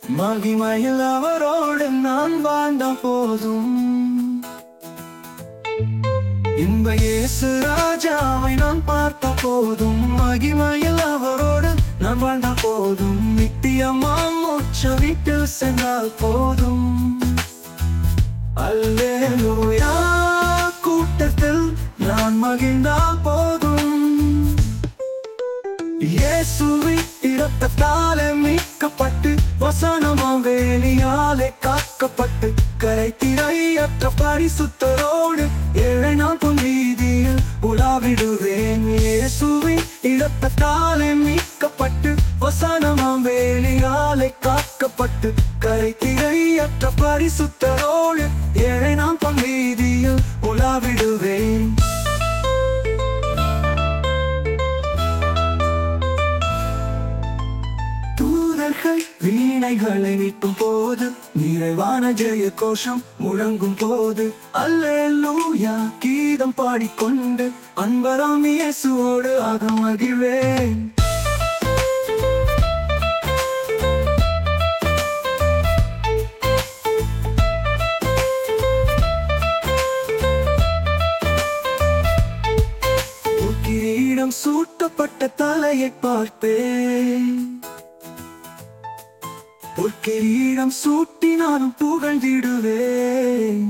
மகிமையில் அவரோடு நான் வாழ்ந்த போதும் இன்ப இயேசு ராஜாவை நான் பார்த்த போதும் மகிமையில் அவரோடு நான் வாழ்ந்த போதும் நித்தியமா மோட்ச வீட்டில் சென்றால் போதும் அல்லேலூயா கூட்டத்தில் நான் மகிழ்ந்தால் போதும் இயேசுவி இரத்தத்தாலே மீட்கப்பட்டு வசனமாம் வேலியாலே காக்கப்பட்டு கரை திரையற்ற பரிசுத்தரோடு ஏழை நாள் பொன் வீதியில் உலாவிடுவேன் இயேசுவி இரத்தத்தாலே மீட்கப்பட்டு வசனமாம் வேலியாலே காக்கப்பட்டு கரை திரையற்ற பரிசுத்தரோடு ஏழை நாள் பொன் வீதியில் உலாவிடுவேன் தூதர்கள் வீணைகளை மீட்டும் போது நிறைவான ஜெய கோஷம் முழங்கும் போது அல்லேலூயா கீதம் பாடிக்கொண்டு அன்பராம் இயேசுவோடு ஆக மகிழ்வேன் ஒரு கிரீடம் சூட்டப்பட்ட தலையை பார்ப்பேன் ஒரு கிரீடம் சூட்டி நானும் புகழ்ந்திடுவேன்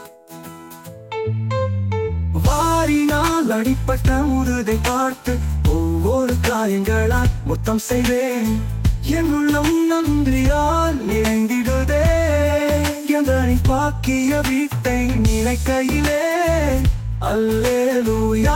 வாரினால் அடிப்பட்ட முருதை பார்த்து ஒவ்வொரு காயங்களால் மொத்தம் செய்வேன் என் உள்ளம் நன்றியால் நிறைந்திடுதே எந்தனை பாக்கிய வீட்டை நினைக்கையிலே அல்லேலூயா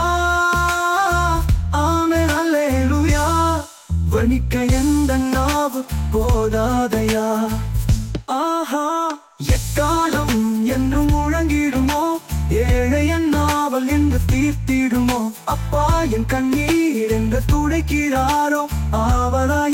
ஆமென் அல்லேலூயா வணிக்க எந்த நாவு போதாதையா ஆஹா எக்காலம் என்றும் முழங்கிடுமோ ஏழை என் நாவல் என்று தீர்த்திடுமோ அப்பா என் கண்ணீர் என்று துடைக்கிறாரோ ஆவலா